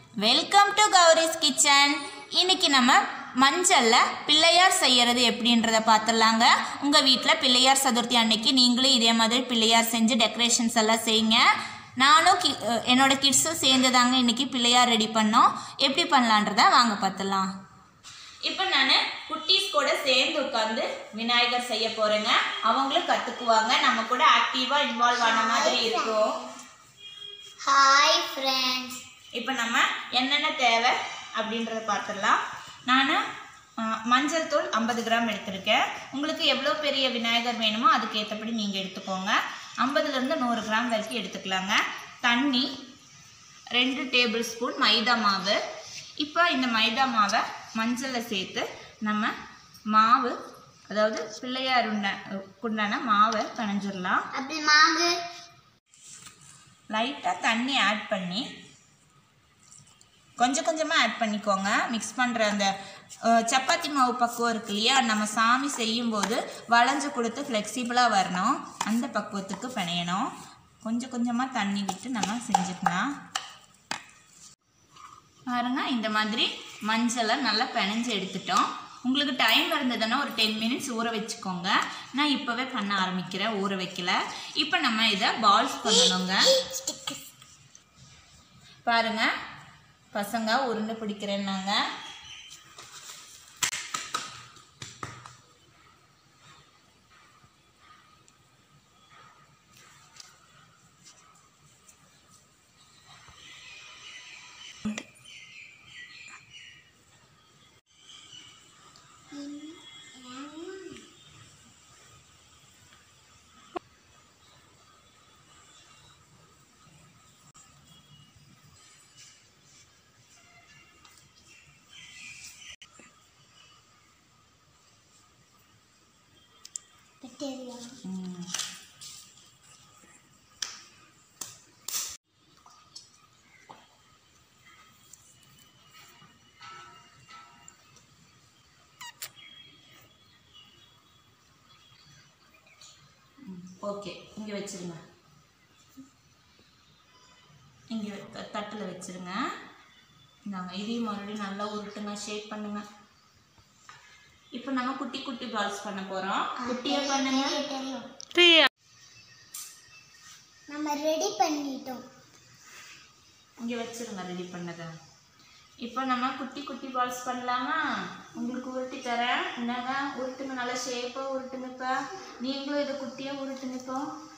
Welcome to Gowri's kitchen இன்னைக்கு நம்ம மஞ்சளில் பிள்ளையார் செய்யறது எப்படின்றத பார்த்துடலாங்க உங்கள் வீட்டில் பிள்ளையார் சதுர்த்தி அன்னைக்கு நீங்களும் இதே மாதிரி பிள்ளையார் செஞ்சு டெக்கரேஷன்ஸ் எல்லாம் செய்யுங்க நானும் கி அஹ் என்னோட கிட்ஸும் சேர்ந்து தாங்க இன்னைக்கு பிள்ளையார் ரெடி பண்ணோம் எப்படி பண்ணலான்றத வாங்க பார்த்துடலாம் இப்போ நான் குட்டீஸ் கூட சேர்ந்து உட்காந்து விநாயகர் செய்ய போகிறேங்க அவங்களும் கற்றுக்குவாங்க நம்ம கூட ஆக்டிவாக இன்வால்வ் ஆன மாதிரி இருக்கும் ஹாய் ஃப்ரெண்ட்ஸ் இப்போ நம்ம என்னென்ன தேவை அப்படின்றத பார்த்துடலாம் நான் மஞ்சள் தூள் ஐம்பது கிராம் எடுத்திருக்கேன் உங்களுக்கு எவ்வளோ பெரிய விநாயகர் வேணுமோ அதுக்கு ஏற்றபடி நீங்கள் எடுத்துக்கோங்க ஐம்பதுலேருந்து நூறு கிராம் வரைக்கும் எடுத்துக்கலாங்க தண்ணி ரெண்டு டேபிள் ஸ்பூன் மைதா மாவு இப்போ இந்த மைதா மாவை மஞ்சளில் சேர்த்து நம்ம மாவு அதாவது பிள்ளையார் உண்ட உண்டான மாவை பிணைஞ்சிடலாம் அப்படி மாவு லைட்டாக தண்ணி ஆட் பண்ணி கொஞ்சம் கொஞ்சமாக ஆட் பண்ணிக்கோங்க மிக்ஸ் பண்ணுற அந்த அஹ், சப்பாத்தி மாவு பக்குவம் இருக்கு இல்லையா நம்ம சாமி செய்யும்போது வளைஞ்சு கொடுத்து ஃப்ளெக்சிபிளாக வரணும் அந்த பக்குவத்துக்கு பிணையணும் கொஞ்சம் கொஞ்சமாக தண்ணி விட்டு நம்ம செஞ்சுக்கலாம் பாருங்க இந்த மாதிரி மஞ்சளை நல்லா பிணைஞ்சு எடுத்துட்டோம் உங்களுக்கு டைம் இருந்ததுன்னா ஒரு டென் மினிட்ஸ் ஊற வச்சுக்கோங்க நான் இப்போவே பண்ண ஆரம்பிக்கிறேன் ஊற வைக்கல இப்போ நம்ம இதை பால்ஸ் பண்ணணுங்க பாருங்க பசங்க உருண்டை பிடிக்கிறேன்னாங்க ம். ஓகே இங்கே வச்சிருங்க இங்கே தட்டில் வச்சிருங்க நாங்கள் இதையும் மறுபடியும் நல்லா உருட்டுங்க ஷேக் பண்ணுங்க இப்போ நம்ம குட்டி குட்டி பால்ஸ் பண்ண போகிறோம் குட்டியாக பண்ணுங்க தெரியும் நம்ம ரெடி பண்ணிட்டோம் இங்கே வச்சிருங்க ரெடி பண்ணதை இப்போ நம்ம குட்டி குட்டி பால்ஸ் பண்ணலாமா உங்களுக்கு உருட்டி தரேன் என்னங்க உருட்டுங்க நல்லா ஷேப்பாக உருட்டுங்க இப்போ நீங்களும் இதை குட்டியாக உருட்டுங்க இப்போ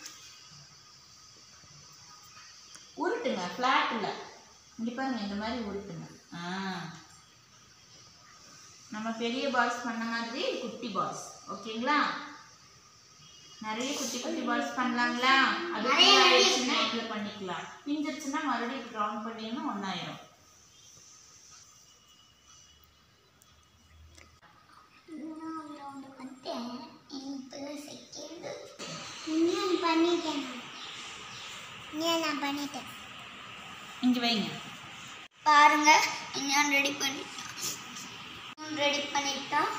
உருட்டுங்க ஃப்ளாட் இல்லை இங்கே பாருங்க இந்த மாதிரி உருட்டுங்க ஆ நம்ம பெரிய பால்ஸ் பண்ண மாதிரி குட்டி பால்ஸ் ஓகேங்களா நிறைய குட்டி குட்டி பால்ஸ் பண்ணலாங்களா அது நிறைய நிறைய ஆயிடுச்சுன்னா இதில் பண்ணிக்கலாம் பிஞ்சிருச்சுன்னா மறுபடியும் ரவுண்ட் பண்ணிங்கன்னா ஒன்றாயிரும் இன்னும் பண்ணிட்டேன் இன்னும் நான் பண்ணிட்டேன் இங்கே வைங்க பாருங்க இன்னும் ரெடி பண்ணிட்டோம் ரெடி பண்ணிட்டோம்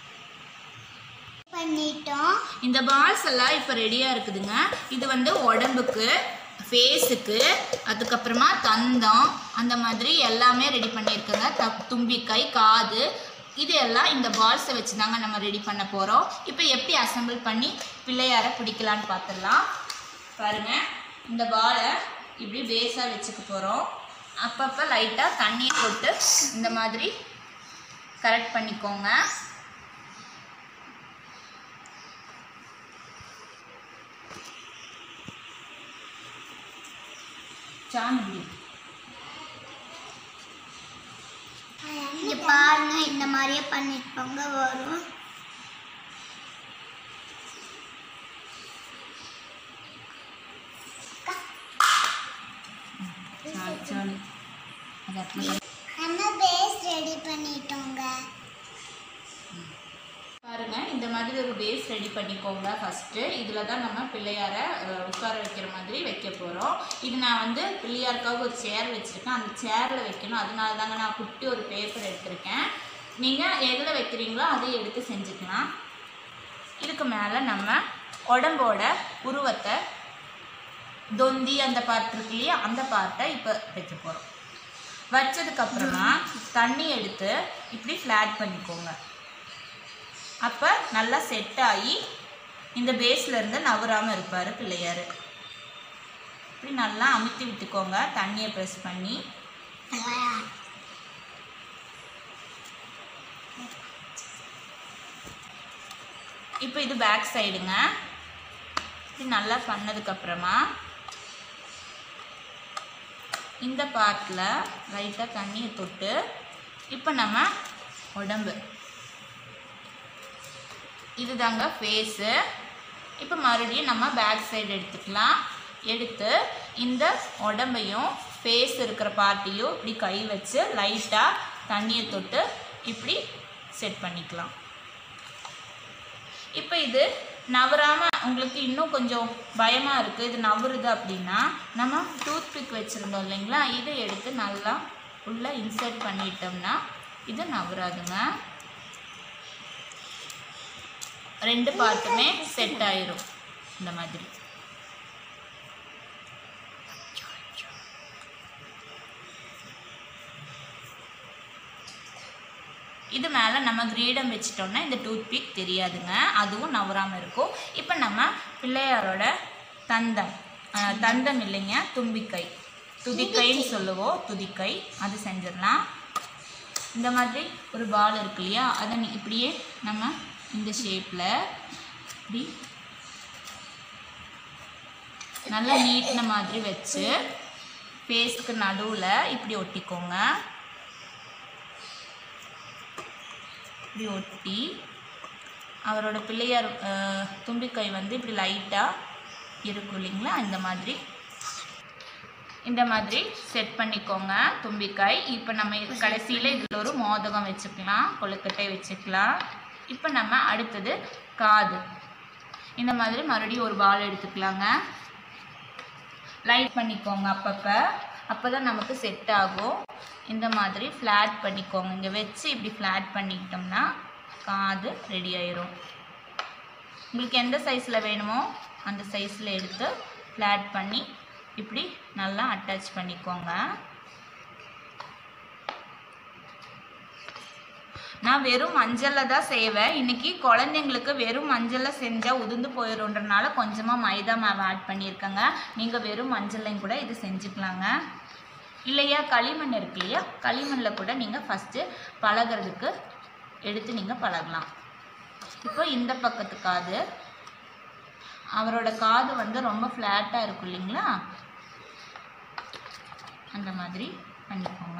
பண்ணிட்டோம் இந்த பால்ஸ் எல்லாம் இப்போ ரெடியாக இருக்குதுங்க இது வந்து உடம்புக்கு ஃபேஸுக்கு அதுக்கப்புறமா தந்தம் அந்த மாதிரி எல்லாமே ரெடி பண்ணியிருக்குங்க த தும்பிக்கை காது இது எல்லாம் இந்த பால்ஸை வச்சு தாங்க நம்ம ரெடி பண்ண போகிறோம் இப்போ எப்படி அசெம்பிள் பண்ணி பிள்ளையார பிடிக்கலான்னு பார்த்துடலாம் பாருங்கள் இந்த பாலை இப்படி பேஸாக வச்சுக்க போகிறோம் அப்பப்போ லைட்டாக தண்ணியை போட்டு இந்த மாதிரி கரெக்ட் பண்ணிக்கோங்க சாமி இங்க பாருங்க இந்த மாதிரியே பண்ணிருப்பாங்க வரும் சாலி சாலி அது அப்படியே நம்ம பேஸ் ரெடி பண்ணிட்டோங்க பாருங்க இந்த மாதிரி ஒரு பேஸ் ரெடி பண்ணிக்கோங்க ஃபஸ்ட்டு இதில் தான் நம்ம பிள்ளையார அஹ், உட்கார வைக்கிற மாதிரி வைக்க போகிறோம் இது நான் வந்து பிள்ளையாருக்காக ஒரு சேர் வச்சுருக்கேன் அந்த சேரில் வைக்கணும் அதனால தாங்க நான் குட்டி ஒரு பேப்பர் எடுத்திருக்கேன் நீங்கள் எதில் வைக்கிறீங்களோ அதை எடுத்து செஞ்சுக்கலாம் இதுக்கு மேலே நம்ம உடம்போட உருவத்தை தொந்தி அந்த பார்ட் இருக்கு இல்லையா அந்த பார்ட்டை இப்போ வைக்க போகிறோம் வச்சதுக்கப்புறமா தண்ணி எடுத்து இப்படி ஃப்ளாட் பண்ணிக்கோங்க அப்போ நல்லா செட் ஆகி இந்த பேஸ்ல இருந்து நவராமல் இருப்பார் பிள்ளையார் இப்படி நல்லா அமுத்தி விட்டுக்கோங்க தண்ணியை ப்ரெஸ் பண்ணி இப்போ இது பேக் சைடுங்க இப்படி நல்லா பண்ணதுக்கப்புறமா இந்த பார்ட்டில் லைட்டாக தண்ணியை தொட்டு இப்போ நம்ம உடம்பு இதுதாங்க ஃபேஸு இப்போ மறுபடியும் நம்ம பேக் சைடு எடுத்துக்கலாம் எடுத்து இந்த உடம்பையும் ஃபேஸ் இருக்கிற பார்ட்டியும் இப்படி கை வச்சு லைட்டாக தண்ணியை தொட்டு இப்படி செட் பண்ணிக்கலாம் இப்போ இது நவராமல் உங்களுக்கு இன்னும் கொஞ்சம் பயமாக இருக்குது இது நவருது அப்படின்னா நம்ம டூத் பிக் வச்சுருந்தோம் இல்லைங்களா இதை எடுத்து நல்லா உள்ளே இன்சர்ட் பண்ணிட்டோம்னா இது நவராதுங்க ரெண்டு பார்ட்டுமே செட் ஆயிரும் இந்த மாதிரி இது மேலே நம்ம கிரீடம் வச்சிட்டோம்னா இந்த டூத் பிக் தெரியாதுங்க அதுவும் நவராமல் இருக்கும் இப்போ நம்ம பிள்ளையாரோட தந்தம் அஹ், தந்தம் இல்லைங்க தும்பிக்கை துதிக்கைன்னு சொல்லுவோம் துதிக்கை அது செஞ்சிடலாம் இந்த மாதிரி ஒரு பால் இருக்கு இல்லையா அதை நீ- இப்படியே நம்ம இந்த ஷேப்பில் இப்படி நல்லா நீட்டின மாதிரி வச்சு ஃபேஸ்க்கு நடுவில் இப்படி ஒட்டிக்கோங்க இப்படி ஒட்டி அவரோட பிள்ளையார் அஹ், தும்பிக்கை வந்து இப்படி லைட்டாக இருக்கும் இல்லைங்களா இந்த மாதிரி இந்த மாதிரி செட் பண்ணிக்கோங்க தும்பிக்காய் இப்போ நம்ம இது கடைசியில் இதில் ஒரு மோதகம் வச்சுக்கலாம் கொழுக்கட்டை வச்சுக்கலாம் இப்போ நம்ம அடுத்தது காது இந்த மாதிரி மறுபடியும் ஒரு பால் எடுத்துக்கலாங்க லைட் பண்ணிக்கோங்க அப்பப்போ அப்போ தான் நமக்கு செட் ஆகும் இந்த மாதிரி ஃப்ளாட் பண்ணிக்கோங்க இங்கே வச்சு இப்படி ஃப்ளாட் பண்ணிக்கிட்டோம்னா காது ரெடி ஆயிரும் உங்களுக்கு எந்த சைஸில் வேணுமோ அந்த சைஸில் எடுத்து ஃப்ளாட் பண்ணி இப்படி நல்லா அட்டாச் பண்ணிக்கோங்க நான் வெறும் மஞ்சளில் தான் செய்வேன் இன்னைக்கு குழந்தைங்களுக்கு வெறும் மஞ்சளில் செஞ்சால் உதிர்ந்து போயிடும்ன்றனால கொஞ்சமாக மைதா மாவு ஆட் பண்ணியிருக்கேங்க நீங்கள் வெறும் மஞ்சள்லையும் கூட இது செஞ்சுக்கலாங்க இல்லையா களிமண் இருக்கு இல்லையா களிமண்ணில் கூட நீங்கள் ஃபஸ்ட்டு பழகிறதுக்கு எடுத்து நீங்கள் பழகலாம் இப்போ இந்த பக்கத்து காது அவரோட காது வந்து ரொம்ப ஃப்ளாட்டாக இருக்கும் இல்லைங்களா அந்த மாதிரி பண்ணிக்கோங்க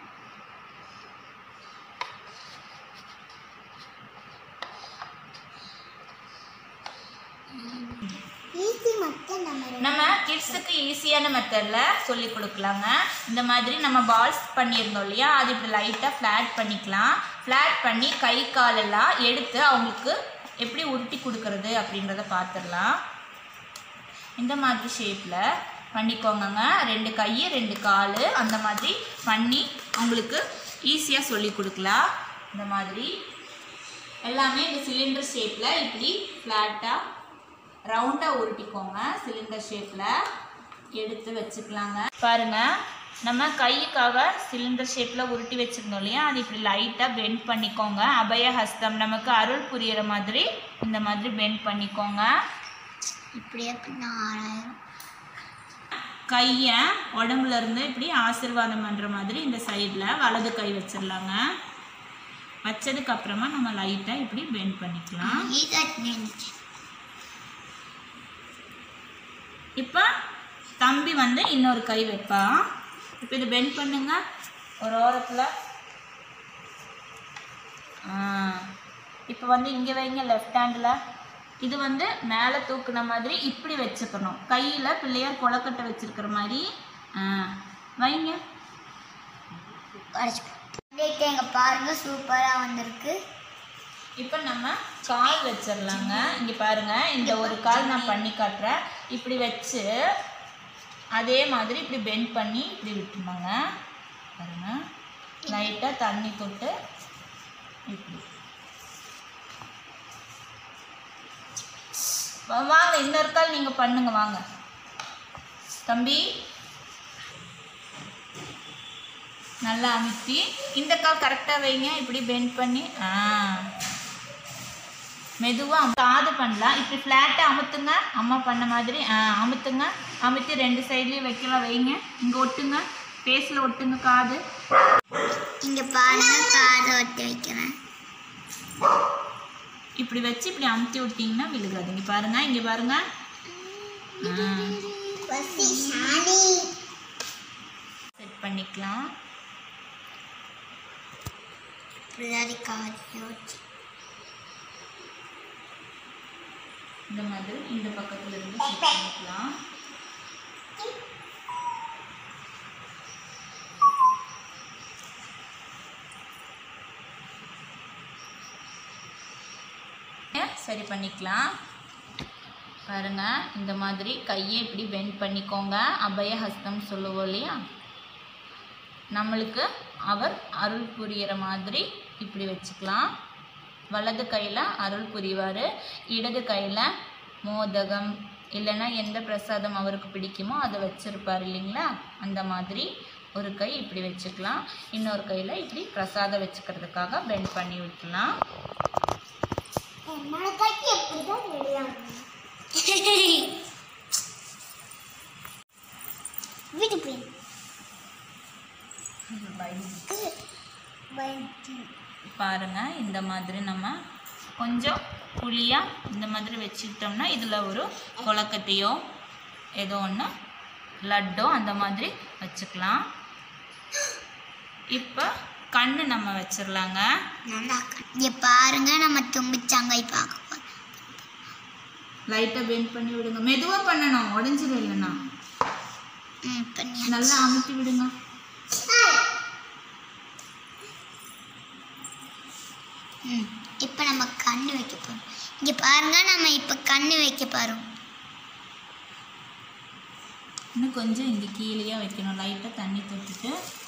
ஈஸி மட்டும் நம்ம நம்ம கிட்ஸுக்கு ஈஸியான மெத்தடில் சொல்லி கொடுக்கலாங்க இந்த மாதிரி நம்ம பால்ஸ் பண்ணியிருந்தோம் இல்லையா அது இப்படி லைட்டாக ஃப்ளாட் பண்ணிக்கலாம் ஃப்ளாட் பண்ணி கை காலெல்லாம் எடுத்து அவங்களுக்கு எப்படி உருட்டி கொடுக்கறது அப்படின்றத பார்த்துடலாம் இந்த மாதிரி ஷேப்பில் பண்ணிக்கோங்கங்க ரெண்டு கை ரெண்டு கால் அந்த மாதிரி பண்ணி அவங்களுக்கு ஈஸியாக சொல்லி கொடுக்கலாம் இந்த மாதிரி எல்லாமே இந்த சிலிண்டர் ஷேப்பில் இப்படி ஃப்ளாட்டாக ரவுண்டாக உருட்டிக்கோங்க சிலிண்டர் ஷேப்பில் எடுத்து வச்சுக்கலாங்க பாருங்க நம்ம கைக்காக சிலிண்டர் ஷேப்பில் உருட்டி வச்சுருந்தோம் இல்லையா அது இப்படி லைட்டாக பெண்ட் பண்ணிக்கோங்க அபய ஹஸ்தம் நமக்கு அருள் புரியிற மாதிரி இந்த மாதிரி பெண்ட் பண்ணிக்கோங்க இப்படியே பண்ண ஆறாயிரம் கையை உடம்புல இருந்து இப்படி ஆசீர்வாதம் பண்ணுற மாதிரி இந்த சைடில் வலது கை வச்சிடலாங்க வச்சதுக்கு அப்புறமா நம்ம லைட்டாக இப்படி பெண்ட் பண்ணிக்கலாம் ஈஸாட் நினைச்சு இப்போ தம்பி வந்து இன்னொரு கை வைப்பான் இப்போ இது பெண்ட் பண்ணுங்க ஒரு ஓரத்தில் இப்போ வந்து இங்கே வைங்க லெஃப்ட் ஹேண்டில் இது வந்து மேலே தூக்குன மாதிரி இப்படி வச்சுக்கணும் கையில் பிள்ளையார் கொலக்கட்டை வச்சிருக்கிற மாதிரி ஆ, வைங்க பண்ணிட்டு எங்க பாருங்க சூப்பரா வந்திருக்கு இப்போ நம்ம கால் வச்சிடலாங்க இங்கே பாருங்க இந்த ஒரு கால் நான் பண்ணி காட்டுறேன் இப்படி வச்சு அதே மாதிரி இப்படி பெண்ட் பண்ணி இப்படி விட்டுருந்தாங்க பாருங்க லைட்டாக தண்ணி தொட்டு இப்படி வா- வாங்க இன்னொரு கால் நீங்கள் பண்ணுங்க வாங்க தம்பி நல்லா அமுத்தி இந்த கால் கரெக்டாக வைங்க இப்படி பெண்ட் பண்ணி ஆ மெதுவாக காது பண்ணலாம் இப்படி ஃப்ளாட்டாக அமுத்துங்க அம்மா பண்ண மாதிரி ஆ அமுத்துங்க அமுத்தி ரெண்டு சைட்லேயும் வைக்கலாம் வைங்க இங்கே ஒட்டுங்க ஃபேஸில் ஒட்டுங்க காது இங்க பாருங்க காதை ஒட்டி வைக்கிறேன் இப்படி வச்சு இப்படி அமுத்தி விட்டிங்கன்னா விழுகாது இங்கே பாருங்க இங்கே பாருங்க செட் பண்ணிக்கலாம் பிள்ளாடி காதை வச்சு இந்த மாதிரி இந்த பக்கத்துல இருந்து செட் பண்ணிக்கலாம் சரி பண்ணிக்கலாம் பாருங்க இந்த மாதிரி கையை இப்படி பெண்ட் பண்ணிக்கோங்க அபய ஹஸ்தம் சொல்லுவோம் இல்லையா நம்மளுக்கு அவர் அருள் புரியிற மாதிரி இப்படி வச்சுக்கலாம் வலது கையில் அருள் புரிவார் இடது கையில் மோதகம் இல்லைன்னா எந்த பிரசாதம் அவருக்கு பிடிக்குமோ அதை வச்சுருப்பார் இல்லைங்களா அந்த மாதிரி ஒரு கை இப்படி வச்சுக்கலாம் இன்னொரு கையில் இப்படி பிரசாதம் வச்சுக்கிறதுக்காக பெண்ட் பண்ணி விட்டுலாம் என்னோட கை எப்படிதான் வெளியாகும் வீட்டு போய் பாருங்க இந்த மாதிரி நம்ம கொஞ்சம் புளியாக இந்த மாதிரி வச்சுக்கிட்டோம்னா இதில் ஒரு கொலக்கட்டையோ ஏதோ ஒன்று லட்டோ அந்த மாதிரி வச்சுக்கலாம் இப்போ கண்ணு நம்ம வச்சிடலாங்க நல்லா இருக்கு. இங்க பாருங்க நம்ம தும்பிச்சாங்காய் பார்க்க போறோம் லைட்டாக பெண்ட் பண்ணி விடுங்க மெதுவாக பண்ணணும் உடஞ்சிடும் இல்லைன்னா ம் பண்ணி நல்லா அமுத்தி விடுங்க ம் இப்போ நம்ம கண்ணு வைக்க போறோம் இங்க பாருங்க நம்ம இப்போ கண்ணு வைக்க போறோம் இன்னும் கொஞ்சம் இங்கே கீழேயே வைக்கணும் லைட்டாக தண்ணி தொட்டுட்டு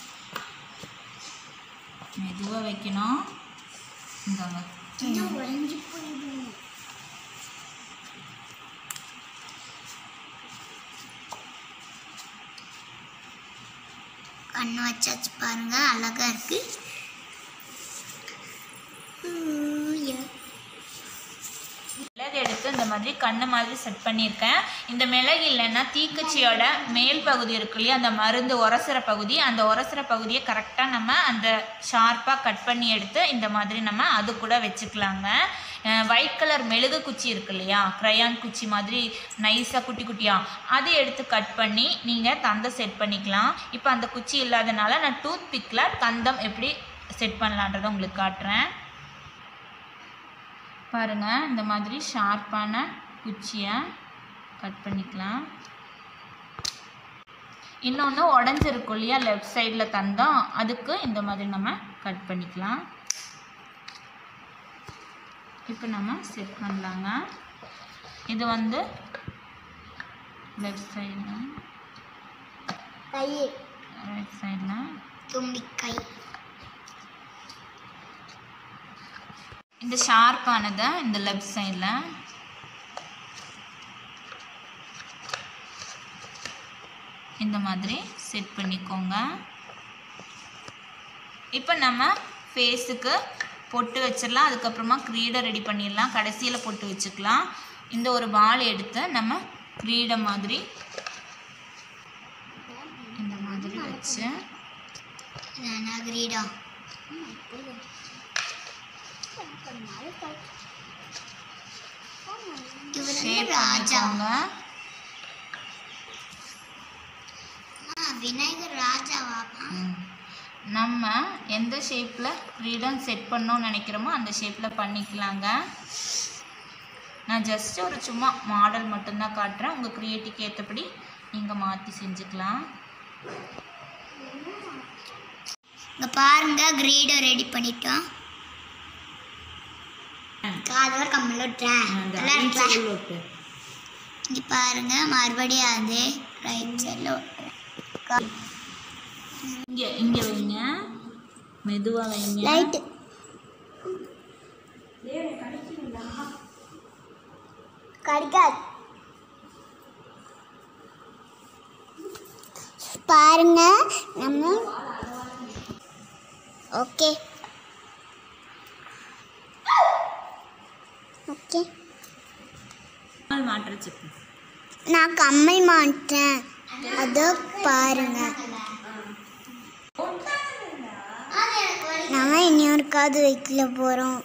மெதுவாக வைக்கணும் இந்தாங்க உறைஞ்சு போயிடும் கண்ணு வச்சாச்சு பாருங்க அழகா இருக்கு ஊயா. மிளகு எடுத்து இந்த மாதிரி கண்ணு மாதிரி செட் பண்ணியிருக்கேன் இந்த மிளகு இல்லைன்னா தீக்குச்சியோட மேல் பகுதி இருக்கு இல்லையா அந்த மருந்து உரசுற பகுதி அந்த உரசுற பகுதியை கரெக்டாக நம்ம அந்த ஷார்ப்பாக கட் பண்ணி எடுத்து இந்த மாதிரி நம்ம அது கூட வச்சுக்கலாங்க ஒயிட் கலர் மெழுகு குச்சி இருக்கு இல்லையா க்ரையான் குச்சி மாதிரி நைஸாக குட்டி குட்டியாக அதை எடுத்து கட் பண்ணி நீங்கள் தந்தம் செட் பண்ணிக்கலாம் இப்போ அந்த குச்சி இல்லாதனால நான் டூத் பிக்கில் தந்தம் எப்படி செட் பண்ணலான்றதை உங்களுக்கு காட்டுறேன் பாருங்க இந்த மாதிரி ஷார்ப்பான குச்சியை கட் பண்ணிக்கலாம் இன்னொன்று உடஞ்சிருக்கும் இல்லையா லெஃப்ட் சைடில் தந்தோம் அதுக்கு இந்த மாதிரி நம்ம கட் பண்ணிக்கலாம் இப்போ நம்ம செட் பண்ணலாங்க இது வந்து லெஃப்ட் சைடில் கை ரைட் சைடில் தும்பிக்கை இந்த ஷார்ப்பானதை இந்த லெஃப்ட் சைடில் இந்த மாதிரி செட் பண்ணிக்கோங்க இப்போ நம்ம ஃபேஸுக்கு பொட்டு வச்சிடலாம் அதுக்கப்புறமா கிரீடை ரெடி பண்ணிடலாம் கடைசியில் பொட்டு வச்சுக்கலாம் இந்த ஒரு பால் எடுத்து நம்ம கிரீடை மாதிரி இந்த மாதிரி வச்சு ரணகிரீடா இவர் ஷேப் ராஜா பண்ணிக்கோங்க ஆ, விநாயகர் ராஜாவா ம். நம்ம எந்த ஷேப்பில் கிரீடம் செட் பண்ணோம்னு நினைக்கிறோமோ அந்த ஷேப்பில் பண்ணிக்கலாங்க நான் ஜஸ்ட் ஒரு சும்மா மாடல் மட்டும்தான் காட்டுறேன் உங்கள் க்ரியேட்டிவ்க்கு ஏற்றபடி நீங்கள் மாற்றி செஞ்சுக்கலாம் இங்க பாருங்க கிரீடம் ரெடி பண்ணிட்டோம் காதவர் கம்மல் விட்டுறேன் நல்லா இருக்குல்ல? இங்க பாருங்க மறுபடியும் அதே ரைட் சைடில் விட்டுறேன் இங்கே இங்கே வைங்க மெதுவாக வைங்க லைட்டு கிடைக்காது பாருங்க நம்ம ஓகே ஓகே மாட்டுற சிப்பு நான் கம்மல் மாட்டேன் அதோ பாருங்க நம்ம இன்னொருக்காவது வைக்கல போகிறோம்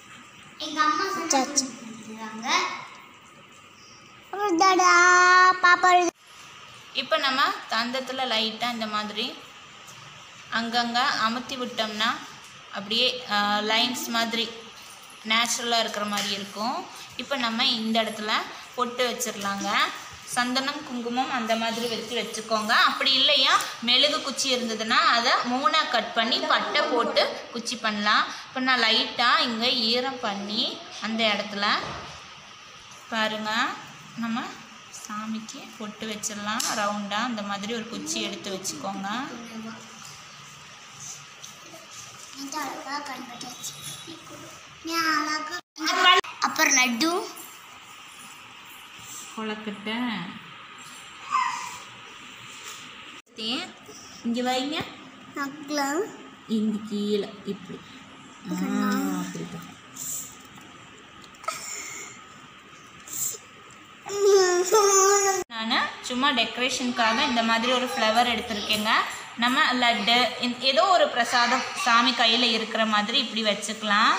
சச்சு தாடா பாப்பா இப்போ நம்ம தந்தத்தில் லைட்டாக இந்த மாதிரி அங்கங்கே அமுத்தி விட்டோம்னா அப்படியே லைன்ஸ் மாதிரி நேச்சுரலாக இருக்கிற மாதிரி இருக்கும் இப்போ நம்ம இந்த இடத்துல பொட்டு வச்சிடலாங்க சந்தனம் குங்குமம் அந்த மாதிரி வச்சு வச்சுக்கோங்க அப்படி இல்லையா மெழுகு குச்சி இருந்ததுன்னா அதை மூணாக கட் பண்ணி பட்டை போட்டு குச்சி பண்ணலாம் இப்போ நான் லைட்டாக இங்கே ஈரம் பண்ணி அந்த இடத்துல பாருங்க நம்ம சாமிக்கு பொட்டு வச்சிடலாம் ரவுண்டாக அந்த மாதிரி ஒரு குச்சி எடுத்து வச்சுக்கோங்க அப்புறம் லட்டு கொலக்கட்டை இங்கே வைங்க நக்கலாம் இங்கே கீழே இப்படி ஆ, அப்படிதான் நான் சும்மா டெக்கரேஷனுக்காக இந்த மாதிரி ஒரு ஃப்ளவர் எடுத்திருக்கேங்க நம்ம லட்டு இந்த- ஏதோ ஒரு பிரசாதம் சாமி கையில் இருக்கிற மாதிரி இப்படி வச்சுக்கலாம்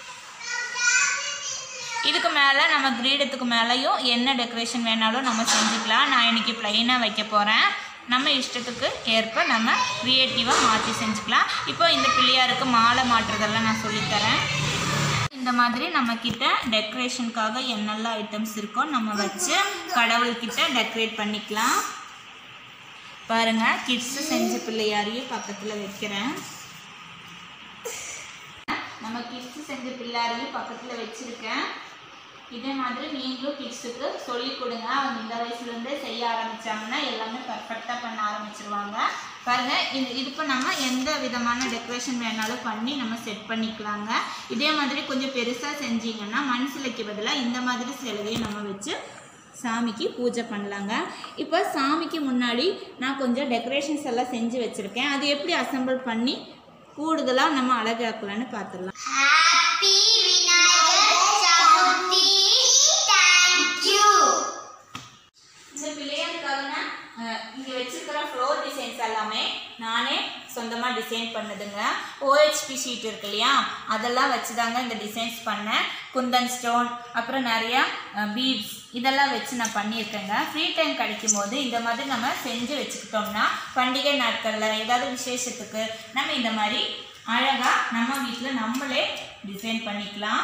இதுக்கு மேலே நம்ம கிரீடத்துக்கு மேலேயும் என்ன டெக்கரேஷன் வேணாலும் நம்ம செஞ்சுக்கலாம் நான் இன்னைக்கு ப்ளைனாக வைக்க போகிறேன் நம்ம இஷ்டத்துக்கு ஏற்ப நம்ம க்ரியேட்டிவாக மாற்றி செஞ்சுக்கலாம் இப்போ இந்த பிள்ளையாருக்கு மாலை மாட்டுறதெல்லாம் நான் சொல்லித்தரேன் இந்த மாதிரி நம்ம கிட்ட டெக்கரேஷனுக்காக என்னெல்லாம் ஐட்டம்ஸ் இருக்கோ நம்ம வச்சு கடவுள்கிட்ட டெக்கரேட் பண்ணிக்கலாம் பாருங்க கிட்ஸ் செஞ்ச பிள்ளையாரையும் பக்கத்தில் வைக்கிறேன் நம்ம கிட்ஸ் செஞ்ச பிள்ளையாரையும் பக்கத்தில் வச்சுருக்கேன் இதே மாதிரி நீங்களும் கிட்ஸுக்கு சொல்லிக் கொடுங்க அவங்க இந்த வயசுலேருந்தே செய்ய ஆரம்பிச்சாங்கன்னா எல்லாமே பர்ஃபெக்டாக பண்ண ஆரம்பிச்சிருவாங்க பாருங்க இது இதுக்கு நம்ம எந்த விதமான டெக்கரேஷன் வேணாலும் பண்ணி நம்ம செட் பண்ணிக்கலாங்க இதே மாதிரி கொஞ்சம் பெருசாக செஞ்சீங்கன்னா மண் சிலைக்கு பதிலாக இந்த மாதிரி சிலையை நம்ம வச்சு சாமிக்கு பூஜை பண்ணலாங்க இப்போ சாமிக்கு முன்னாடி நான் கொஞ்சம் டெக்கரேஷன்ஸ் எல்லாம் செஞ்சு வச்சுருக்கேன் அது எப்படி அசெம்பிள் பண்ணி கூடுதலாக நம்ம அழகாக்கலான்னு பார்த்துடலாம் ஹாப்பி விநாயகர் சதுர்த்தி தேங்க்யூ இந்த பிள்ளையாருக்காக இங்கே வச்சிருக்கிற ஃப்ளோர் டிசைன்ஸ் எல்லாமே நானே சொந்தமாக டிசைன் பண்ணதுங்க ஓஹெச்பி ஷீட் இருக்கு இல்லையா அதெல்லாம் வச்சு தாங்க இந்த டிசைன்ஸ் பண்ணேன் குந்தன் ஸ்டோன் அப்புறம் நிறையா பீட்ஸ் இதெல்லாம் வச்சு நான் பண்ணியிருக்கேங்க ஃப்ரீ டைம் கிடைக்கும் போது இந்த மாதிரி நம்ம செஞ்சு வச்சுக்கிட்டோம்னா பண்டிகை நாட்களில் ஏதாவது விசேஷத்துக்கு நம்ம இந்த மாதிரி அழகாக நம்ம வீட்டில் நம்மளே டிசைன் பண்ணிக்கலாம்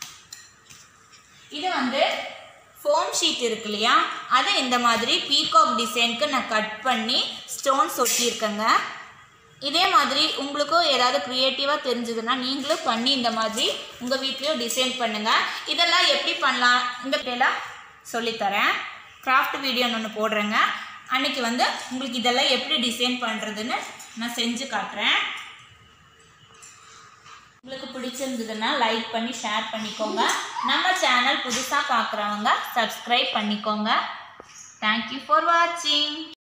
இது வந்து ஃபோம் ஷீட் இருக்கு இல்லையா அதை இந்த மாதிரி பீகாக் டிசைனுக்கு நான் கட் பண்ணி ஸ்டோன்ஸ் ஒட்டியிருக்கேங்க இதே மாதிரி உங்களுக்கும் ஏதாவது க்ரியேட்டிவாக தெரிஞ்சதுன்னா நீங்களும் பண்ணி இந்த மாதிரி உங்கள் வீட்லேயும் டிசைன் பண்ணுங்கள் இதெல்லாம் எப்படி பண்ணலாம் இந்த டீட்டெயிலாக சொல்லித்தரேன் கிராஃப்ட் வீடியோன்னு ஒன்று போடுறேங்க அன்னைக்கு வந்து உங்களுக்கு இதெல்லாம் எப்படி டிசைன் பண்ணுறதுன்னு நான் செஞ்சு காட்டுறேன் உங்களுக்கு பிடிச்சிருந்ததுன்னா லைக் பண்ணி ஷேர் பண்ணிக்கோங்க நம்ம சேனல் புதுசாக பார்க்குறவங்க சப்ஸ்கிரைப் பண்ணிக்கோங்க தேங்க்யூ ஃபார் வாட்சிங்